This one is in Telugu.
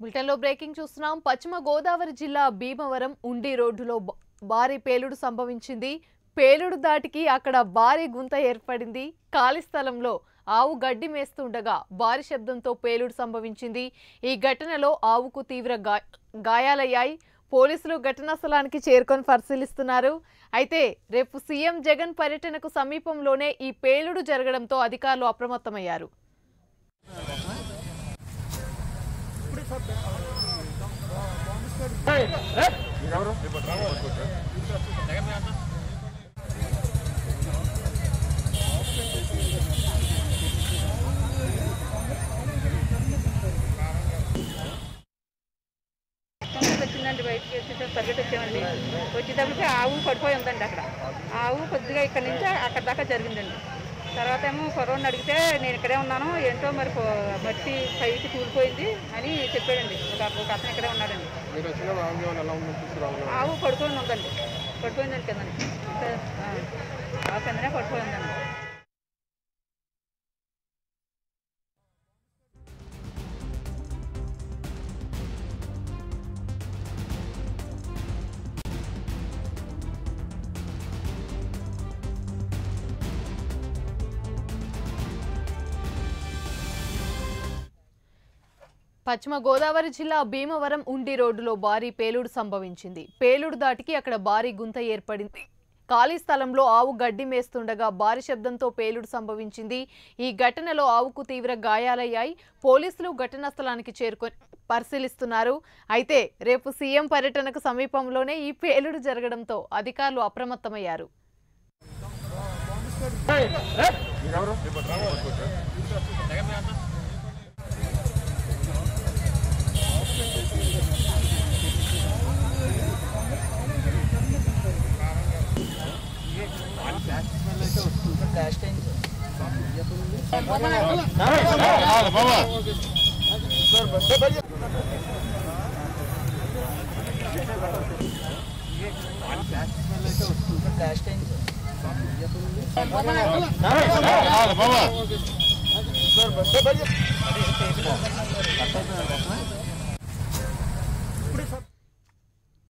బులెటిన్లో బ్రేకింగ్ చూస్తున్నాం పశ్చిమ గోదావరి జిల్లా భీమవరం ఉండి రోడ్డులో బ- భారీ పేలుడు సంభవించింది పేలుడు దాటికి అక్కడ భారీ గుంత ఏర్పడింది ఖాళీ స్థలంలో ఆవు గడ్డి మేస్తుండగా భారీ శబ్దంతో పేలుడు సంభవించింది ఈ ఘటనలో ఆవుకు తీవ్ర గా- గాయాలయ్యాయి పోలీసులు ఘటనా స్థలానికి చేరుకొని పరిశీలిస్తున్నారు అయితే రేపు సీఎం జగన్ పర్యటనకు సమీపంలోనే ఈ పేలుడు జరగడంతో అధికారులు అప్రమత్తమయ్యారు తొమ్మిది వచ్చిందండి బయటికి వచ్చేసి పరిగెట్టి వచ్చామండి వచ్చేటప్పటికి ఆవు పడిపోయి ఉందండి అక్కడ ఆవు కొద్దిగా ఇక్కడ నుంచి అక్కడ దాకా జరిగిందండి తర్వాత ఏమో కరోనా అడిగితే నేను ఇక్కడే ఉన్నాను ఏంటో మరి పో- మట్టి పైకి కూలిపోయింది అని చెప్పాడండి ఒక ఒక అతను ఇక్కడే ఉన్నాడండి మీరు వచ్చిన రాజీవన్ ఎలా ఉందని తీసుకురావాలి ఆవు పడిపోయి ఉందండి పడిపోయిందండి కిందని ఇంకా, ఆ, ఆవు కిందనే పడిపోయి ఉందండి పశ్చిమ గోదావరి జిల్లా భీమవరం ఉండి రోడ్డులో భారీ పేలుడు సంభవించింది పేలుడు దాటికి అక్కడ భారీ గుంత ఏర్పడింది ఖాళీ స్థలంలో ఆవు గడ్డి మేస్తుండగా భారీ శబ్దంతో పేలుడు సంభవించింది ఈ ఘటనలో ఆవుకు తీవ్ర గాయాలయ్యాయి పోలీసులు ఘటనా స్థలానికి చేరుకొని పరిశీలిస్తున్నారు అయితే రేపు సీఎం పర్యటనకు సమీపంలోనే ఈ పేలుడు జరగడంతో అధికారులు అప్రమత్తమయ్యారు బాబా